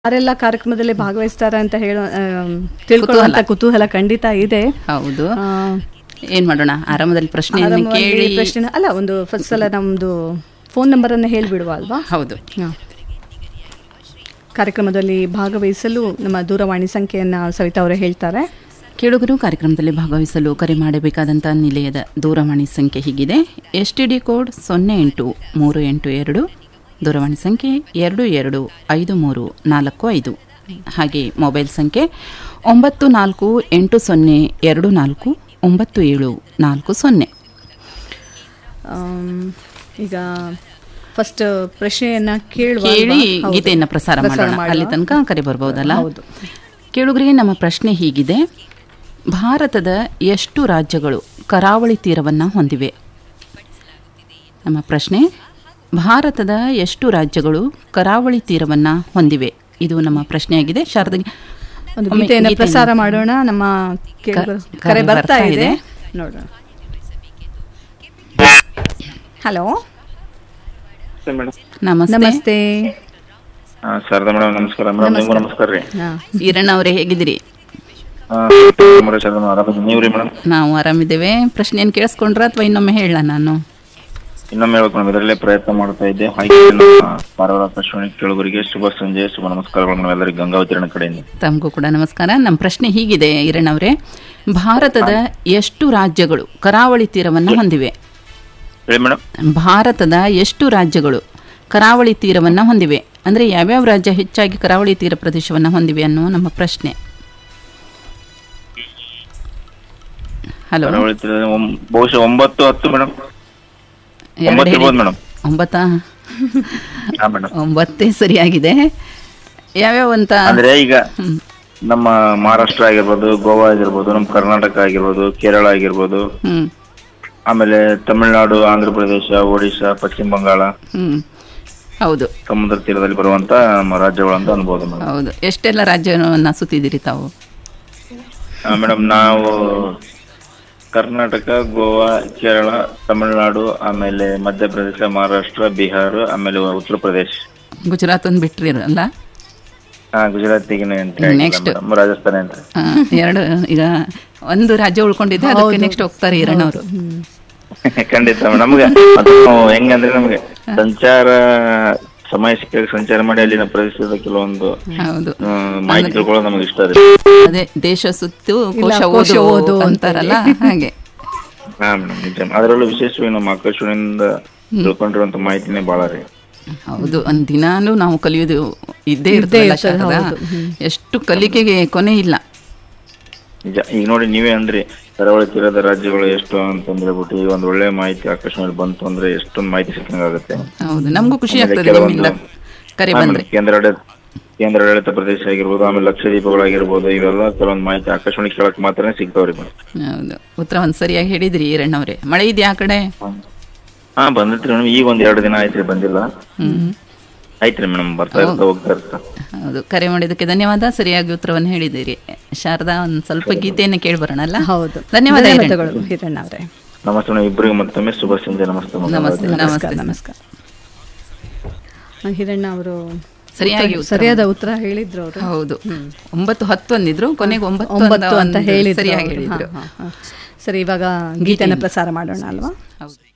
ಯಾರೆಲ್ಲ ಕಾರ್ಯಕ್ರಮದಲ್ಲಿ ಭಾಗವಹಿಸ್ತಾರೆ ಅಂತ ಹೇಳೋ ಆಮ್, ತಿಳ್ಕೊಳ್ಳುವಂತ ಕುತೂಹಲ ಖಂಡಿತ ಇದೆ ಹೌದು ಆ, ಏನ್ ಮಾಡೋಣ ಆರಂಭದಲ್ಲಿ ಪ್ರಶ್ನೆಯನ್ನು ಆರಂಭದಲ್ಲಿ ಕೇಳಿ ಪ್ರಶ್ನೆ ಅಲ್ಲ ಒಂದು ಫಸ್ಟ್ ಸಲ ನಮ್ದು ಫೋನ್ ನಂಬರ್ ಅನ್ನು ಹೇಳ್ಬಿಡುವ ಅಲ್ವಾ ಹೌದು ಹಾ. ಕಾರ್ಯಕ್ರಮದಲ್ಲಿ ಭಾಗವಹಿಸಲು ನಮ್ಮ ದೂರವಾಣಿ ಸಂಖ್ಯೆಯನ್ನ ಸವಿತಾ ಅವರೇ ಹೇಳ್ತಾರೆ ಕೇಳುಗರು ಕಾರ್ಯಕ್ರಮದಲ್ಲಿ ಭಾಗವಹಿಸಲು ಕರೆ ಮಾಡಬೇಕಾದಂಥ ನಿಲಯದ ದೂರವಾಣಿ ಸಂಖ್ಯೆ ಹೀಗಿದೆ ಎಸ್ ಟಿ ಡಿ ಕೋಡ್ ಸೊನ್ನೆ ಎಂಟು ಮೂರು ಎಂಟು ಎರಡು ದೂರವಾಣಿ ಸಂಖ್ಯೆ ಎರಡು ಎರಡು ಐದು ಮೂರು ನಾಲ್ಕು ಐದು ಹಾಗೆ ಮೊಬೈಲ್ ಸಂಖ್ಯೆ ಒಂಬತ್ತು ನಾಲ್ಕು ಎಂಟು ಸೊನ್ನೆ ಎರಡು ನಾಲ್ಕು ಒಂಬತ್ತು ಏಳು ನಾಲ್ಕು ಸೊನ್ನೆ ಆಮ್, ಈಗ ಫಸ್ಟ್ ಪ್ರಶ್ನೆಯನ್ನ ಕೇಳುವ ಕೇಳಿ ಅಲ್ವಾ? ಹೌದು. ಗೀತೆಯನ್ನು ಪ್ರಸಾರ ಮಾಡೋಣ ಮಾಡುವ. ಅಲ್ಲಿ ತನಕ ಕರೆ ಬರ್ಬೋದಲ್ಲ ಹೌದು ಕೇಳುಗರಿಗೆ ನಮ್ಮ ಪ್ರಶ್ನೆ ಹೀಗಿದೆ ಭಾರತದ ಎಷ್ಟು ರಾಜ್ಯಗಳು ಕರಾವಳಿ ತೀರವನ್ನು ಹೊಂದಿವೆ ನಮ್ಮ ಪ್ರಶ್ನೆ ಭಾರತದ ಎಷ್ಟು ರಾಜ್ಯಗಳು ಕರಾವಳಿ ತೀರವನ್ನು ಹೊಂದಿವೆ ಇದು ನಮ್ಮ ಪ್ರಶ್ನೆಯಾಗಿದೆ ಶಾರದಗೆ ಒಂದು ಒಮ್ಮೆ ಗೀತೆಯನ್ನ ಗೀತೆಯನ್ನು- ಪ್ರಸಾರ ಮಾಡೋಣ ನಮ್ಮ ಕೇಳುಗರು ಕ- ಕರೆ ಕರೆ ಬರ್ತಾ ಬರ್ತಾ ಇದೆ ಇದೆ. ನೋಡೋಣ ಹಲೋ ಮೇಡಮ್ ನಮಸ್ತೆ ನಮಸ್ತೆ ಶಾರದಾ ಮೇಡಮ್ ನಮಸ್ಕಾರ ಮೇಡಮ್ ನಿಮ್ಗೂ ನಮಸ್ಕಾರ ರೀ ಹಾ. ಈರಣ್ಣ ಅವರೇ ಹೇಗಿದ್ದೀರಿ ಶಾರದಾ ಆರಾಮ ನೀವ್ರಿ ಮೇಡಮ್ ನಾವು ಆರಾಮಿದ್ದೇವೆ ಪ್ರಶ್ನೆಯನ್ನು ಕೇಳಿಸ್ಕೊಂಡ್ರ ಅಥವಾ ಇನ್ನೊಮ್ಮೆ ಹೇಳ ನಾನು ಇನ್ನೊಮ್ಮೆ ಹೇಳ್ಬೇಕು ಮೇಡಮ್ ಇದರಲ್ಲೇ ಪ್ರಯತ್ನ ಮಾಡ್ತಾ ಇದ್ದೆ ಹಾಗೆ ನಮ್ಮ ಪಾರವಾರ ಆಕಾಶವಾಣಿ ಕೇಳುಗರಿಗೆ ಶುಭ ಸಂಜೆ ಶುಭ ನಮಸ್ಕಾರಗಳು ನಾವೆಲ್ಲರಿಗೆ ಗಂಗಾವತಿರಣ ಕಡೆಯಿಂದ ತಮಗೂ ಕೂಡ ನಮಸ್ಕಾರ ನಮ್ಮ ಪ್ರಶ್ನೆ ಹೀಗಿದೆ ಈರಣ್ಣವರೇ ಭಾರತದ ಎಷ್ಟು ರಾಜ್ಯಗಳು ಕರಾವಳಿ ತೀರವನ್ನು ಹೊಂದಿವೆ ಹೇಳಿ ಮೇಡಮ್ ಭಾರತದ ಎಷ್ಟು ರಾಜ್ಯಗಳು ಕರಾವಳಿ ತೀರವನ್ನು ಹೊಂದಿವೆ ಅಂದರೆ ಯಾವ್ಯಾವ ರಾಜ್ಯ ಹೆಚ್ಚಾಗಿ ಕರಾವಳಿ ತೀರ ಪ್ರದೇಶವನ್ನು ಹೊಂದಿವೆ ಅನ್ನುವ ನಮ್ಮ ಪ್ರಶ್ನೆ ಹಲೋ ಕರಾವಳಿ ತೀರದ ಒಂ- ಬಹುಶಃ ಒಂಬತ್ತು ಹತ್ತು ಮೇಡಮ್ ಎರಡು ಒಂಬತ್ತು ಹೇಳಿ ಇರ್ಬೋದು ಮೇಡಮ್ ಒಂಬತ್ತಾ ಹಾ ಮೇಡಮ್ ಒಂಬತ್ತೇ ಸರಿಯಾಗಿದೆ ಯಾವ್ಯಾವ ಅಂತ ಅಂದ್ರೆ ಈಗ ನಮ್ಮ ಮಹಾರಾಷ್ಟ್ರ ಆಗಿರ್ಬೋದು ಗೋವಾ ಆಗಿರ್ಬೋದು ನಮ್ಮ ಕರ್ನಾಟಕ ಆಗಿರ್ಬೋದು ಕೇರಳ ಆಗಿರ್ಬೋದು ಹ್ಮ್ ಆಮೇಲೆ ತಮಿಳುನಾಡು ಆಂಧ್ರ ಪ್ರದೇಶ ಒಡಿಶಾ ಪಶ್ಚಿಮ ಬಂಗಾಳ ಹ್ಮ್ ಹೌದು ಸಮುದ್ರ ತೀರದಲ್ಲಿ ಬರುವಂತ ನಮ್ಮ ರಾಜ್ಯಗಳು ಅಂತ ಅನ್ಬೋದು ಮೇಡಮ್ ಹೌದು ಎಷ್ಟೆಲ್ಲ ರಾಜ್ಯವನ್ನು ಸುತ್ತಿದಿರಿ ತಾವು ಮೇಡಮ್ ನಾವು ಕರ್ನಾಟಕ ಗೋವಾ ಕೇರಳ ತಮಿಳುನಾಡು ಆಮೇಲೆ ಮಧ್ಯಪ್ರದೇಶ ಮಹಾರಾಷ್ಟ್ರ ಬಿಹಾರ ಆಮೇಲೆ ಉತ್ತರ ಪ್ರದೇಶ್ ಗುಜರಾತ್ ಒಂದು ಬಿಟ್ರಿ ಅಲ್ಲ ಹಾ ಗುಜರಾತಿಗೆ Next. ರಾಜಸ್ಥಾನ ಅಂತ ಆ, ಎರಡು ಈಗ ಒಂದು ರಾಜ್ಯ ಉಳ್ಕೊಂಡಿದೆ ಅದಕ್ಕೆ ನೆಕ್ಸ್ಟ್ ಹೋಗ್ತಾರೆ ಈರಣ್ಣವರು ಖಂಡಿತ madam. ನಮ್ಗೆ ಅದು ನಾವು ಹೆಂಗಂದ್ರೆ ನಮ್ಗೆ ಸಂಚಾರ ಸಮಯ ಸಿಕ್ಕಾಗ ಸಂಚಾರ ಮಾಡಿ ಅಲ್ಲಿನ ಪ್ರದೇಶದ ಕೆಲವೊಂದು ಹೌದು ಆ, ಮಾಹಿತಿ ತಿಳ್ಕೊಳ್ಳೋದು ನಮ್ಗೆ ಇಷ್ಟ ರೀ ಅದೇ ದೇಶ ಸುತ್ತು ಇಲ್ಲ, ಕೋಶ ಕೋಶ ಓದು ಓದು ಅಂತಾರಲ್ಲ ಹಾಗೆ ಹಾ ಮೇಡಮ್ ನಿಜ ಅದರಲ್ಲೂ ವಿಶೇಷವಾಗಿ ನಮ್ಮ ಆಕಾಶವಾಣಿಯಿಂದ ತಿಳ್ಕೊಂಡಿರುವಂತ ಮಾಹಿತಿನೇ ಬಾಳ ರೀ ಹೌದು ಒಂದ್ ದಿನಾನು ನಾವು ಕಲಿಯೋದು ಇದ್ದೇ ಇದ್ದೇ ಇರ್ತದಲ್ಲ ಇರ್ತದೆ, ಶಾರದಾ? ಹೌದು. ಹ್ಮ್. ಎಷ್ಟು ಕಲಿಕೆಗೆ ಕೊನೆ ಇಲ್ಲ ನಿಜ ಈಗ ನೋಡಿ ನೀವೇ ಅಂದ್ರಿ ಕರಾವಳಿ ತೀರದ ರಾಜ್ಯಗಳು ಎಷ್ಟು ಅಂತಂದ್ರೆ ಬಿಟ್ಟು ಈಗ ಒಂದ್ ಒಳ್ಳೆ ಮಾಹಿತಿ ಆಕಾಶವಾಣಿ ಬಂತು ಅಂದ್ರೆ ಎಷ್ಟೊಂದು ಮಾಹಿತಿ ಸಿಕ್ಕಂಗಾಗುತ್ತೆ ಹೌದು ನಮಗೂ ಖುಷಿ ಆಮೇಲೆ ಆಗ್ತದೆ ಕೆಲವೊಂದು- ನಿಮ್ಮಿಂದ ಕರೆ ಆಮೇಲೆ ಬಂದ್ರೆ ಕೇಂದ್ರ ಆಡಳಿತ ಕೇಂದ್ರ ಆಡಳಿತ ಪ್ರದೇಶ ಆಗಿರ್ಬೋದು ಆಮೇಲೆ ಲಕ್ಷದ್ವೀಪಗಳಾಗಿರ್ಬೋದು ಇವೆಲ್ಲ ಕೆಲವೊಂದು ಮಾಹಿತಿ ಆಕಾಶವಾಣಿ ಕೇಳಕ್ ಮಾತ್ರನೇ ಸಿಗ್ತಾವ್ರಿ ಮೇಡಮ್ ಹೌದು ಉತ್ತರವನ್ನು ಸರಿಯಾಗಿ ಹೇಳಿದ್ರಿ ಈರಣ್ಣವ್ರೆ ಮಳೆ ಇದೆಯಾ ಆ ಕಡೆ ಹಾ ಬಂದಿತ್ರಿ ಮೇಡಮ್ ಈಗ ಒಂದ್ ಎರಡು ದಿನ ಆಯ್ತ್ರಿ ಬಂದಿಲ್ಲ ಹ್ಮ್ ಆಯ್ತ್ರಿ ಮೇಡಮ್ ಬರ್ತಾ ಇರ್ತಾ ಹೋಗ್ತಾ ಇರ್ತಾ ಹೌದು ಕರೆ ಮಾಡಿದ್ದಕ್ಕೆ ಧನ್ಯವಾದ ಸರಿಯಾಗಿ ಉತ್ತರವನ್ನು ಹೇಳಿದ್ದೀರಿ ಶಾರದಾ ಒಂದು ಸ್ವಲ್ಪ ಗೀತೆಯನ್ನು ಕೇಳಿ ಬರೋಣಲ್ಲ ಹೌದು ಧನ್ಯವಾದ ಈರಣ್ಣ. ಧನ್ಯವಾದಗಳು ಹಿರಣ್ಣ ಅವರೇ ನಮಸ್ತೆ ಮೇಡಮ್ ಇಬ್ಬರಿಗೂ ಮತ್ತೊಮ್ಮೆ ಶುಭ ಸಂಜೆ ನಮಸ್ತೆ ಮೇಡಮ್. ನಮಸ್ತೆ ನಮಸ್ಕಾರ ನಮಸ್ತೆ ನಮಸ್ಕಾರ ಆ, ಹಿರಣ್ಣ ಅವರು ಸರಿಯಾಗಿ ಉತ್ತರ ಸರಿಯಾದ ಉತ್ತರ ಹೇಳಿದ್ರು ಅವರು ಹೌದು ಒಂಬತ್ತು ಹತ್ತು ಅಂದಿದ್ರು ಕೊನೆಗೆ ಒಂಬತ್ತು ಒಂಬತ್ತು ಅಂತ ಒಂದು ಹೇಳಿದ್ರು ಸರಿಯಾಗಿ ಅವ್ರು. ಹೇಳಿದ್ರು ಹಾ, ಹಾ, ಹಾ. ಸರಿ ಇವಾಗ ಗೀತೆಯನ್ನು ಪ್ರಸಾರ ಮಾಡೋಣ ಅಲ್ವಾ ಹೌದು